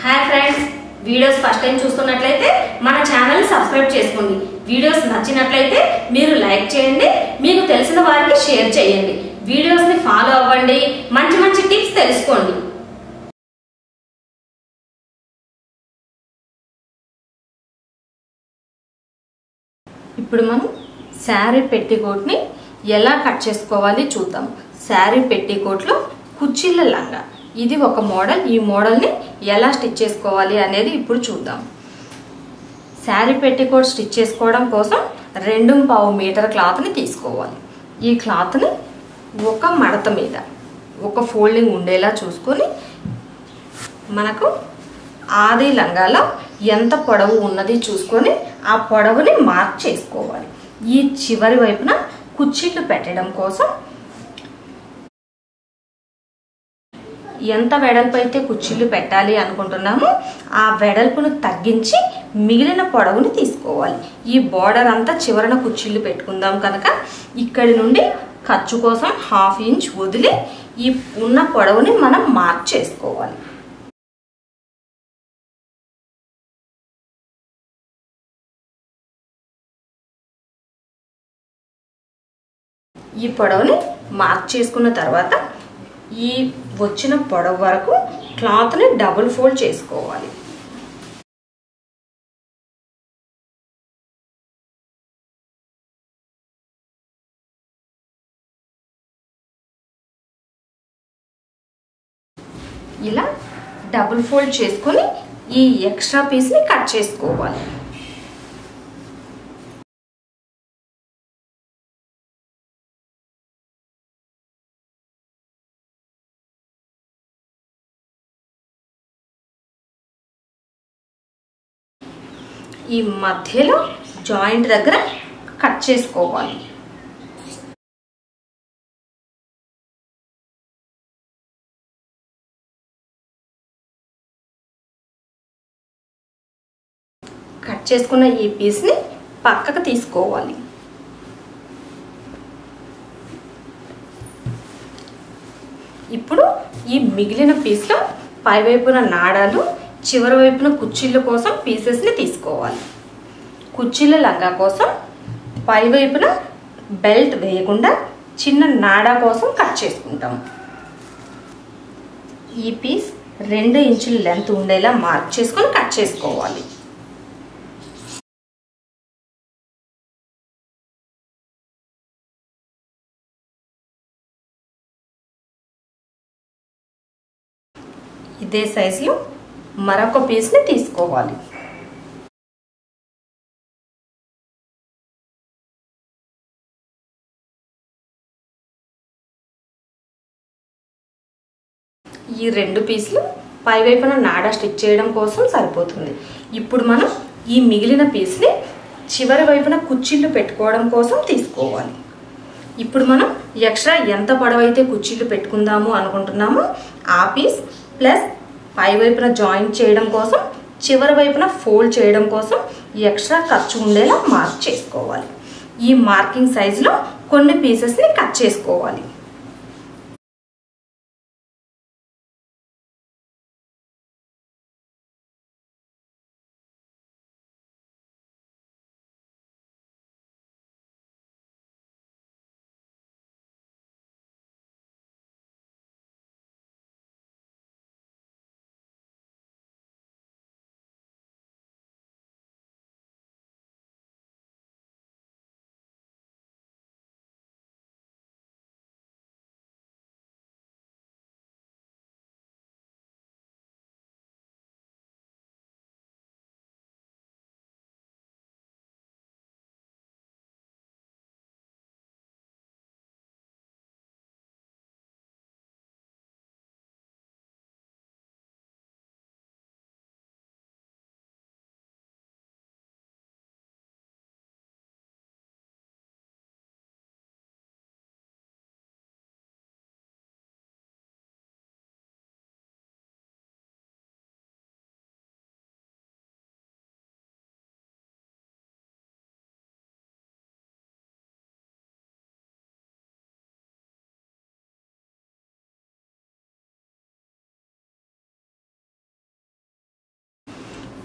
hi friends videos first time చూస్తున్నట్లయితే మన channel subscribe చేసుకోండి వీడియోస్ నచ్చినట్లయితే మీరు లైక్ చేయండి మీకు తెలిసిన వారికి షేర్ చేయండి వీడియోస్ని ఫాలో అవ్వండి మంచి మంచి టిప్స్ తెలుసుకోండి ఇప్పుడు మనం శారీ పెట్టికోట్ని ఎలా కట్ చేసుకోవాలి చూద్దాం శారీ పెట్టికోట్లో కుచ్చిళ్ళ లంగా ఇది ఒక మోడల్ ఈ మోడల్ని ఎలా స్టిచ్ చేసుకోవాలి అనేది ఇప్పుడు చూద్దాం శారీ పెట్టికోట్ స్టిచ్ చేసుకోవడం కోసం రెండు పావు మీటర్ క్లాత్ని తీసుకోవాలి ఈ క్లాత్ని ఒక మడత మీద ఒక ఫోల్డింగ్ ఉండేలా చూసుకొని మనకు ఆది లంగాలో ఎంత పొడవు ఉన్నది చూసుకొని ఆ పొడవుని మార్క్ చేసుకోవాలి ఈ చివరి వైపున కుచ్చిళ్ళు పెట్టడం కోసం ఎంత వెడల్పు అయితే కుచ్చిళ్ళు పెట్టాలి అనుకుంటున్నామో ఆ వెడల్పును తగ్గించి మిగిలిన పొడవుని తీసుకోవాలి ఈ బార్డర్ అంతా చివరన కుచ్చిళ్ళు పెట్టుకుందాం కనుక ఇక్కడి నుండి ఖర్చు కోసం హాఫ్ ఇంచ్ వదిలి ఈ ఉన్న పొడవుని మనం మార్క్ చేసుకోవాలి ఈ పొడవుని మార్క్ చేసుకున్న తర్వాత ఈ వచ్చిన పొడవు వరకు క్లాత్ని డబుల్ ఫోల్డ్ చేసుకోవాలి ఇలా డబుల్ ఫోల్డ్ చేసుకొని ఈ ఎక్స్ట్రా పీస్ని కట్ చేసుకోవాలి ఈ మధ్యలో జాయింట్ దగ్గర కట్ చేసుకోవాలి కట్ చేసుకున్న ఈ పీస్ని పక్కకు తీసుకోవాలి ఇప్పుడు ఈ మిగిలిన పీస్లో పైవైపున నాడాలు చివరి వైపున కుచ్చిళ్ళ కోసం పీసెస్ని తీసుకోవాలి కుచ్చిళ్ళ లంగా కోసం పైవైపున బెల్ట్ వేయకుండా చిన్న నాడా కోసం కట్ చేసుకుంటాం ఈ పీస్ రెండు ఇంచుల లెంత్ ఉండేలా మార్క్ చేసుకొని కట్ చేసుకోవాలి ఇదే సైజులో మరొక పీస్ని తీసుకోవాలి ఈ రెండు పీసులు పైవైపున నాడా స్టిచ్ చేయడం కోసం సరిపోతుంది ఇప్పుడు మనం ఈ మిగిలిన పీస్ని చివరి వైపున కుచ్చిళ్ళు పెట్టుకోవడం కోసం తీసుకోవాలి ఇప్పుడు మనం ఎక్స్ట్రా ఎంత పొడవైతే కుచ్చిళ్ళు పెట్టుకుందాము అనుకుంటున్నామో ఆ పీస్ ప్లస్ పై వైపున జాయింట్ చేయడం కోసం చివరి వైపున ఫోల్డ్ చేయడం కోసం ఎక్స్ట్రా ఖర్చు ఉండేలా మార్క్ చేసుకోవాలి ఈ మార్కింగ్ సైజులో కొన్ని పీసెస్ని కట్ చేసుకోవాలి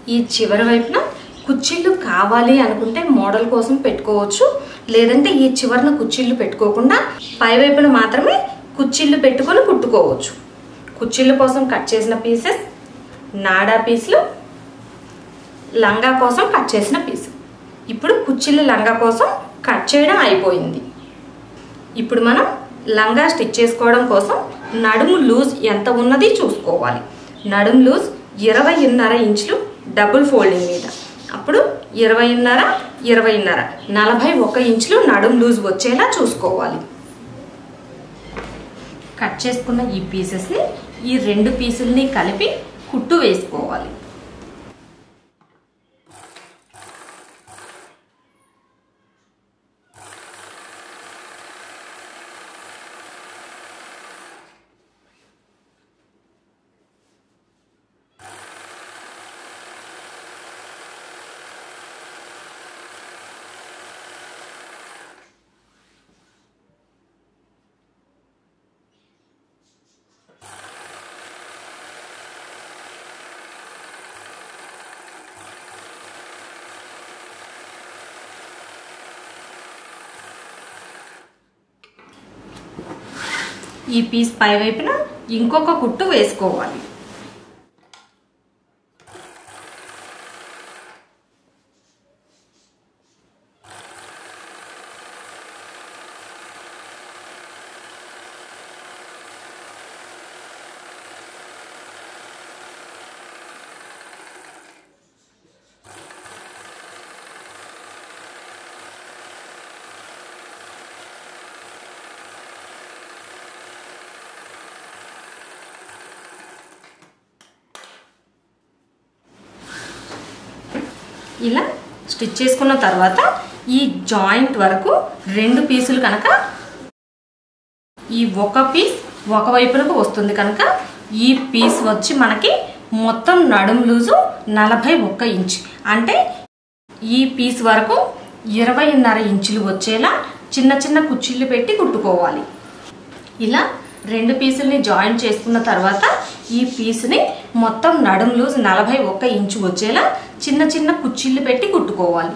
ఈ చివరి వైపున కుచ్చిళ్ళు కావాలి అనుకుంటే మోడల్ కోసం పెట్టుకోవచ్చు లేదంటే ఈ చివరన కుచ్చిళ్ళు పెట్టుకోకుండా పై వైపున మాత్రమే కుచ్చిళ్ళు పెట్టుకొని కుట్టుకోవచ్చు కుచ్చిళ్ళ కోసం కట్ చేసిన పీసెస్ నాడా పీసులు లంగా కోసం కట్ చేసిన పీసు ఇప్పుడు కుచ్చిళ్ళ లంగా కోసం కట్ చేయడం అయిపోయింది ఇప్పుడు మనం లంగా స్టిచ్ చేసుకోవడం కోసం నడుము లూజ్ ఎంత ఉన్నది చూసుకోవాలి నడుము లూజ్ ఇరవైన్నర ఇంచులు డబుల్ ఫోల్డింగ్ మీద అప్పుడు ఇరవైన్నర ఇరవైన్నర నలభై ఒక ఇంచులు నడుము లూజ్ వచ్చేలా చూసుకోవాలి కట్ చేసుకున్న ఈ పీసెస్ని ఈ రెండు పీసుల్ని కలిపి కుట్టు వేసుకోవాలి ఈ పీస్ పై వైపున ఇంకొక కుట్టు వేసుకోవాలి ఇలా స్టిచ్ చేసుకున్న తర్వాత ఈ జాయింట్ వరకు రెండు పీసులు కనుక ఈ ఒక పీస్ ఒక వైపునకు వస్తుంది కనుక ఈ పీస్ వచ్చి మనకి మొత్తం నడుము లూజు నలభై ఒక్క ఇంచ్ అంటే ఈ పీస్ వరకు ఇరవైన్నర ఇంచులు వచ్చేలా చిన్న చిన్న కుచ్చిళ్ళు పెట్టి కుట్టుకోవాలి ఇలా రెండు పీసుల్ని జాయిన్ చేసుకున్న తర్వాత ఈ పీస్ని మొత్తం నడుము లూజ్ నలభై ఒక్క ఇంచు వచ్చేలా చిన్న చిన్న కుచ్చిళ్ళు పెట్టి కుట్టుకోవాలి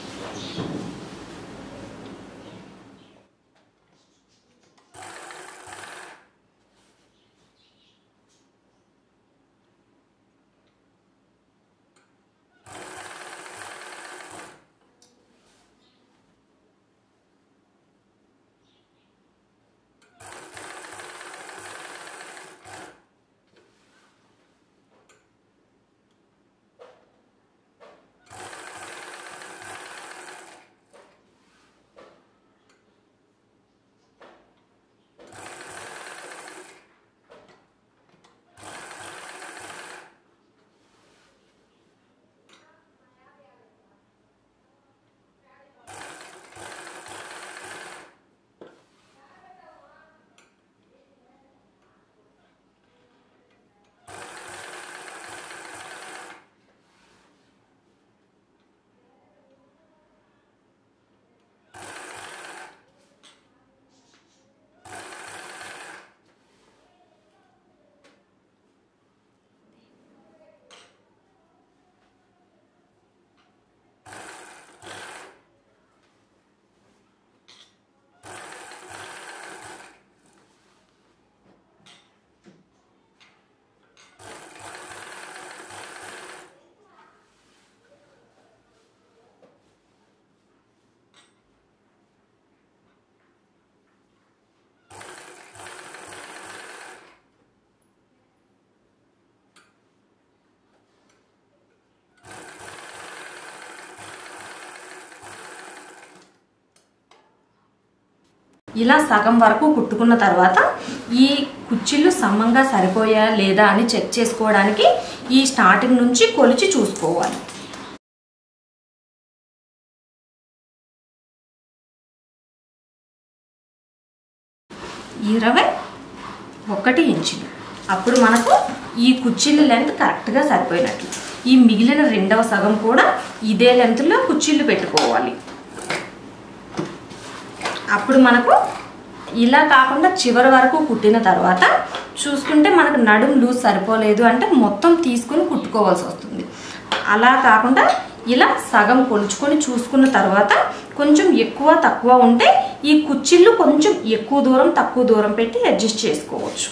ఇలా సగం వరకు కుట్టుకున్న తర్వాత ఈ కుచ్చిళ్ళు సమంగా సరిపోయా లేదా అని చెక్ చేసుకోవడానికి ఈ స్టార్టింగ్ నుంచి కొలిచి చూసుకోవాలి ఇరవై ఒకటి ఇంచులు అప్పుడు మనకు ఈ కుచ్చిళ్ళ లెంత్ కరెక్ట్గా సరిపోయినట్లు ఈ మిగిలిన రెండవ సగం కూడా ఇదే లెంత్లో కుచ్చిళ్ళు పెట్టుకోవాలి అప్పుడు మనకు ఇలా కాకుండా చివరి వరకు కుట్టిన తర్వాత చూసుకుంటే మనకు నడుము లూజ్ సరిపోలేదు అంటే మొత్తం తీసుకుని కుట్టుకోవాల్సి వస్తుంది అలా కాకుండా ఇలా సగం కొలుచుకొని చూసుకున్న తర్వాత కొంచెం ఎక్కువ తక్కువ ఉంటే ఈ కుచ్చిళ్ళు కొంచెం ఎక్కువ దూరం తక్కువ దూరం పెట్టి అడ్జస్ట్ చేసుకోవచ్చు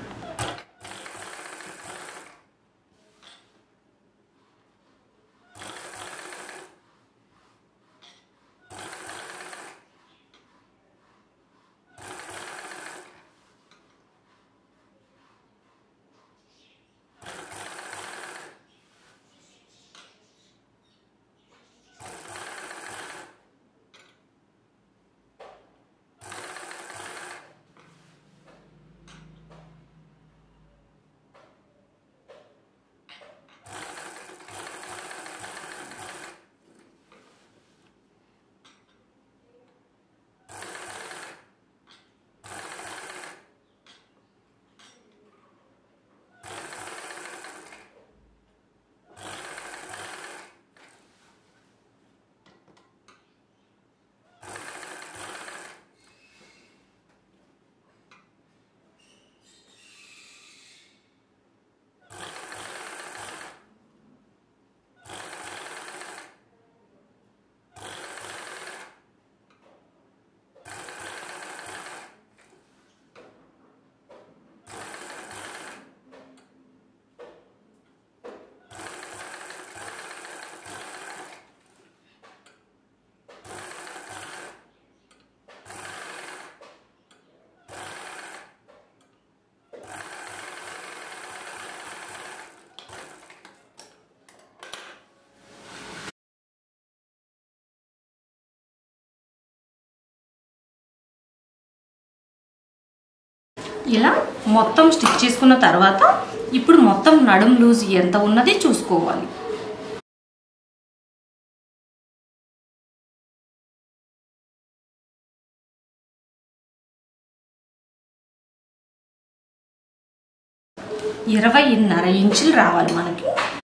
ఇలా మొత్తం స్టిచ్ చేసుకున్న తర్వాత ఇప్పుడు మొత్తం నడుం లూజ్ ఎంత ఉన్నది చూసుకోవాలి ఇరవైన్నర ఇంచులు రావాలి మనకి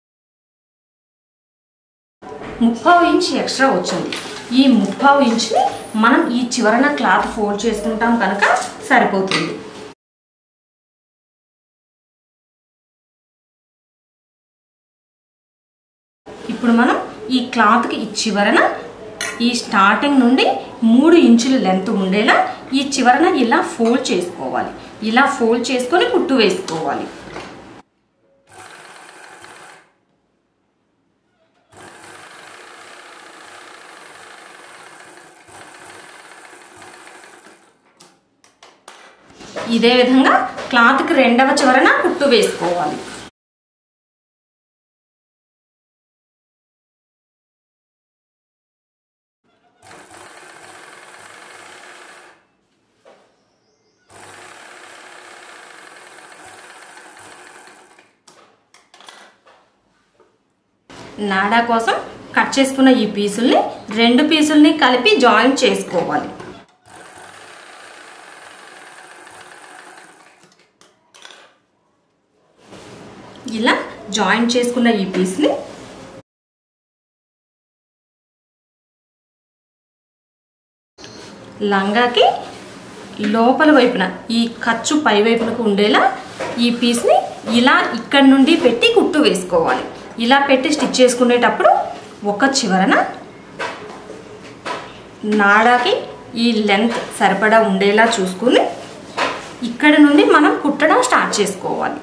ముప్పావు ఇంచ్ ఎక్స్ట్రా వచ్చింది ఈ ముప్పావు ఇంచుని మనం ఈ చివరన క్లాత్ ఫోల్డ్ చేసుకుంటాం కనుక సరిపోతుంది ఇప్పుడు మనం ఈ క్లాత్కి ఈ చివరన ఈ స్టార్టింగ్ నుండి మూడు ఇంచుల లెంత్ ఉండేలా ఈ చివరన ఇలా ఫోల్డ్ చేసుకోవాలి ఇలా ఫోల్డ్ చేసుకొని కుట్టు వేసుకోవాలి ఇదే విధంగా క్లాత్కి రెండవ చివరన కుట్టు వేసుకోవాలి నాడా కోసం కట్ చేసుకున్న ఈ పీసుల్ని రెండు పీసుల్ని కలిపి జాయింట్ చేసుకోవాలి ఇలా జాయింట్ చేసుకున్న ఈ పీస్ని లంగాకి లోపల వైపున ఈ ఖర్చు పై వైపునకు ఉండేలా ఈ పీస్ని ఇలా ఇక్కడ నుండి పెట్టి కుట్టు వేసుకోవాలి ఇలా పెట్టి స్టిచ్ చేసుకునేటప్పుడు ఒక చివరన నాడాకి ఈ లెంత్ సరిపడా ఉండేలా చూసుకుని ఇక్కడ నుండి మనం కుట్టడం స్టార్ట్ చేసుకోవాలి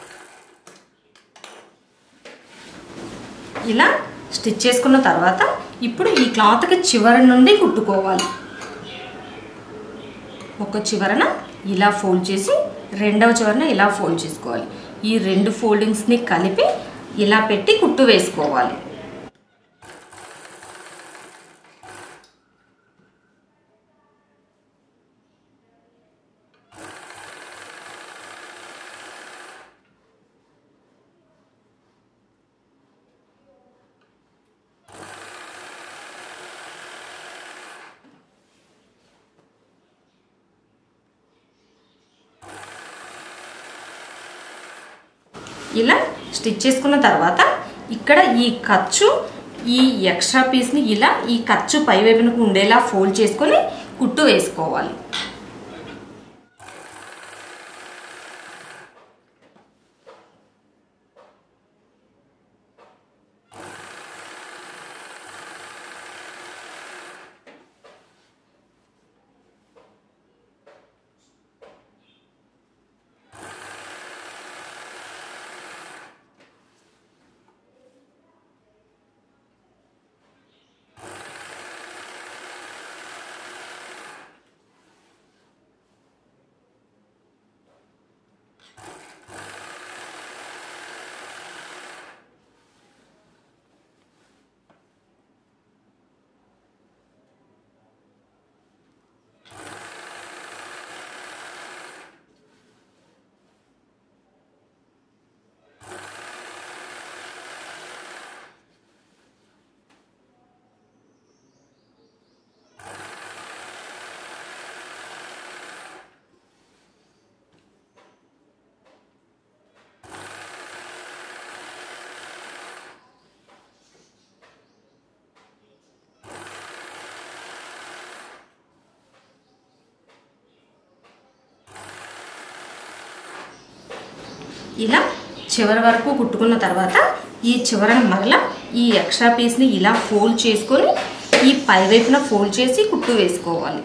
ఇలా స్టిచ్ చేసుకున్న తర్వాత ఇప్పుడు ఈ క్లాత్కి చివరి నుండి కుట్టుకోవాలి ఒక చివరన ఇలా ఫోల్డ్ చేసి రెండవ చివరన ఇలా ఫోల్డ్ చేసుకోవాలి ఈ రెండు ఫోల్డింగ్స్ని కలిపి ఇలా పెట్టి కుట్టు వేసుకోవాలి ఇలా స్టిచ్ చేసుకున్న తర్వాత ఇక్కడ ఈ ఖర్చు ఈ ఎక్స్ట్రా పీస్ని ఇలా ఈ ఖర్చు పై వైపునకు ఉండేలా ఫోల్డ్ చేసుకొని కుట్టు వేసుకోవాలి ఇలా చివరి వరకు కుట్టుకున్న తర్వాత ఈ చివరన మరలా ఈ ఎక్స్ట్రా పీస్ని ఇలా ఫోల్డ్ చేసుకొని ఈ పై వైపున ఫోల్డ్ చేసి కుట్టు వేసుకోవాలి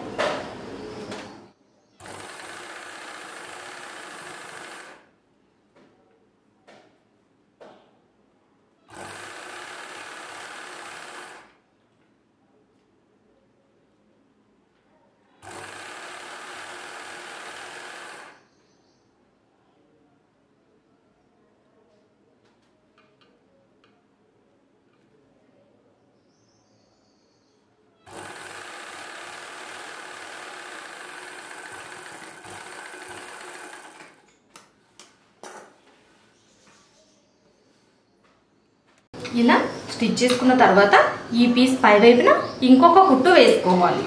ఇలా స్టిచ్ చేసుకున్న తర్వాత ఈ పీస్ పై వైపున ఇంకొక కుట్టు వేసుకోవాలి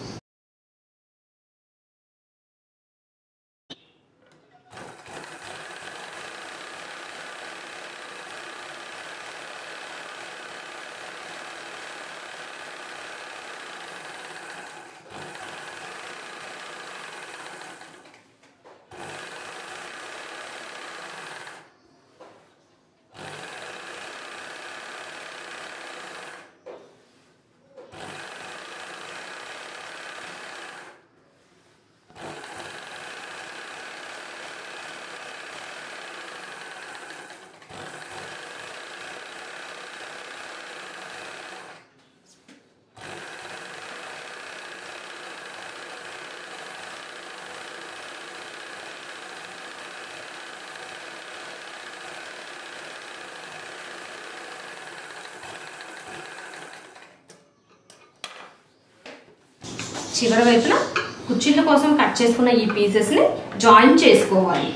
చివరి వైపున కుర్చీల కోసం కట్ చేసుకున్న ఈ పీసెస్ని జాయిన్ చేసుకోవాలి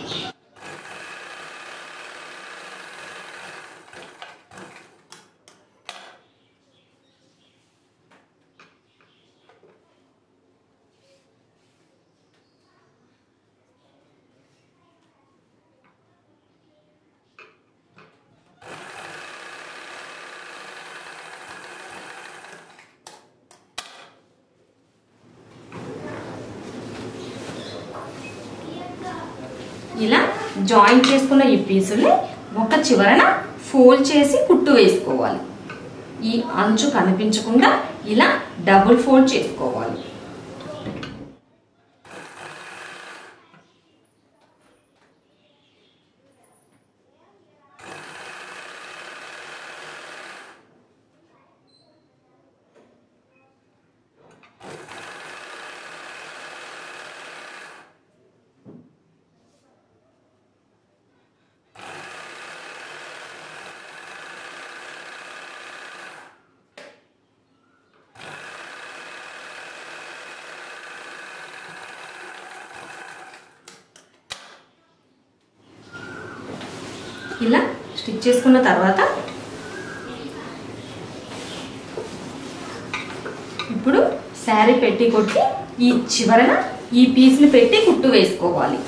ఇలా జాయిన్ చేసుకున్న ఈ పీసుల్ని ఒక చివరన ఫోల్డ్ చేసి కుట్టు వేసుకోవాలి ఈ అంచు కనిపించకుండా ఇలా డబుల్ ఫోల్డ్ చేసుకోవాలి ఇలా స్టిచ్ చేసుకున్న తర్వాత ఇప్పుడు శారీ పెట్టి కొట్టి ఈ చివరన ఈ పీస్ని పెట్టి కుట్టు వేసుకోవాలి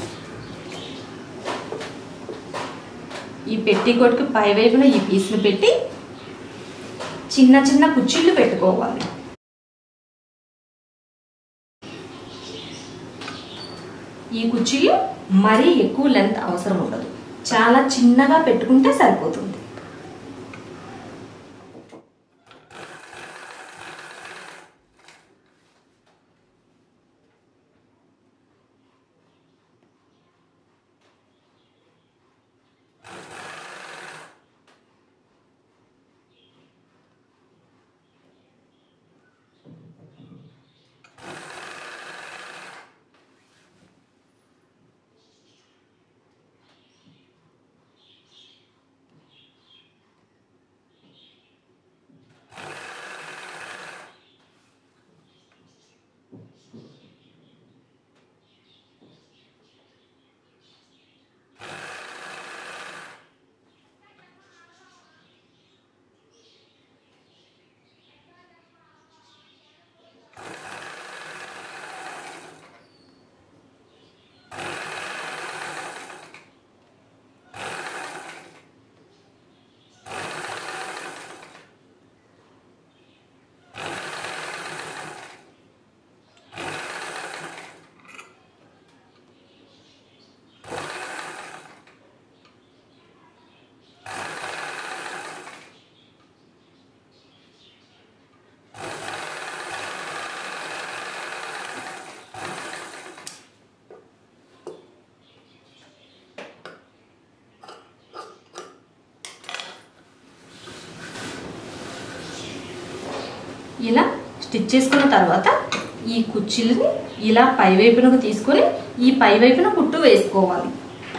ఈ పెట్టికోట్కి పై వైపున ఈ పీస్ని పెట్టి చిన్న చిన్న కుచ్చిళ్ళు పెట్టుకోవాలి ఈ కుచ్చిళ్ళు మరీ ఎక్కువ లెంత్ అవసరం ఉండదు చాలా చిన్నగా పెట్టుకుంటే సరిపోతుంది ఇలా స్టిచ్ చేసుకున్న తర్వాత ఈ కుర్చీలని ఇలా పై వైపునకు తీసుకొని ఈ పై వైపున కుట్టు వేసుకోవాలి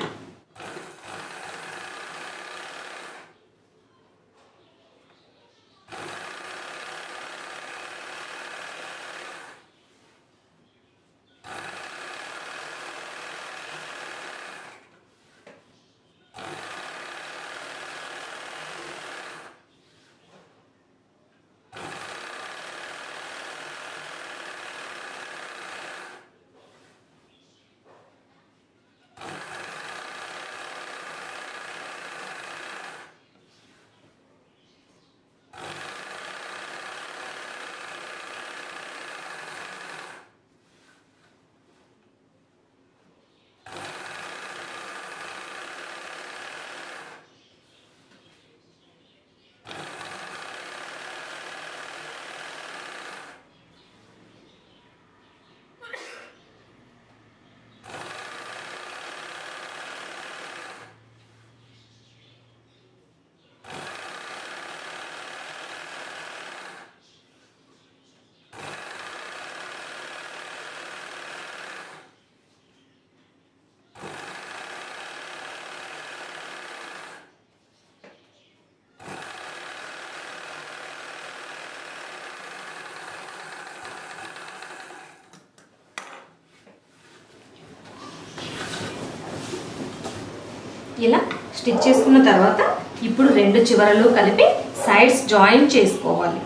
ఇలా స్టిచ్ చేసుకున్న తర్వాత ఇప్పుడు రెండు చివరలు కలిపి సైడ్స్ జాయిన్ చేసుకోవాలి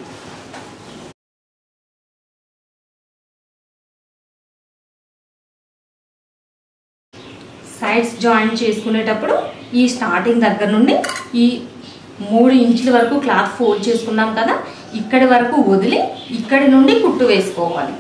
సైడ్స్ జాయిన్ చేసుకునేటప్పుడు ఈ స్టార్టింగ్ దగ్గర నుండి ఈ మూడు ఇంచుల వరకు క్లాత్ ఫోల్డ్ చేసుకున్నాం కదా ఇక్కడి వరకు వదిలి ఇక్కడి నుండి కుట్టు వేసుకోవాలి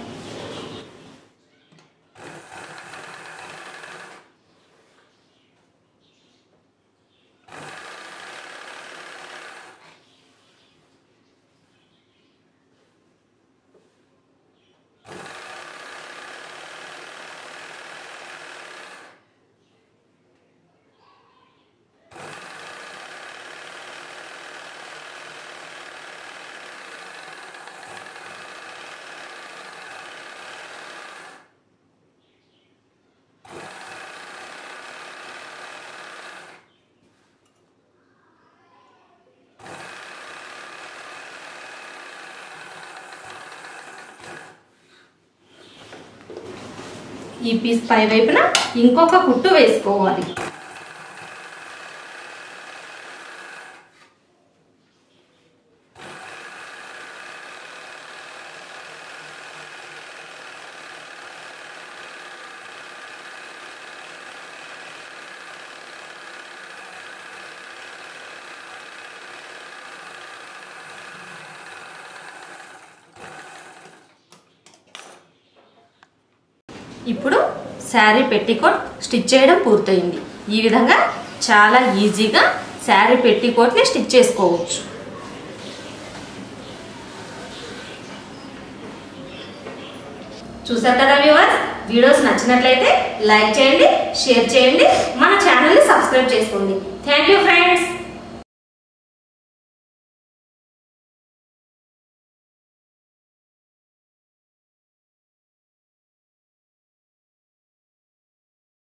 ఈ పీస్ పై వైపున ఇంకొక కుట్టు వేసుకోవాలి ఇప్పుడు శారీ పెట్టికోట్ స్టిచ్ చేయడం పూర్తయింది ఈ విధంగా చాలా ఈజీగా శారీ పెట్టికోట్ని స్టిచ్ చేసుకోవచ్చు చూసారు కదా వ్యూవర్స్ వీడియోస్ నచ్చినట్లయితే లైక్ చేయండి షేర్ చేయండి మన ఛానల్ని సబ్స్క్రైబ్ చేసుకోండి థ్యాంక్ యూ ఫ్రెండ్స్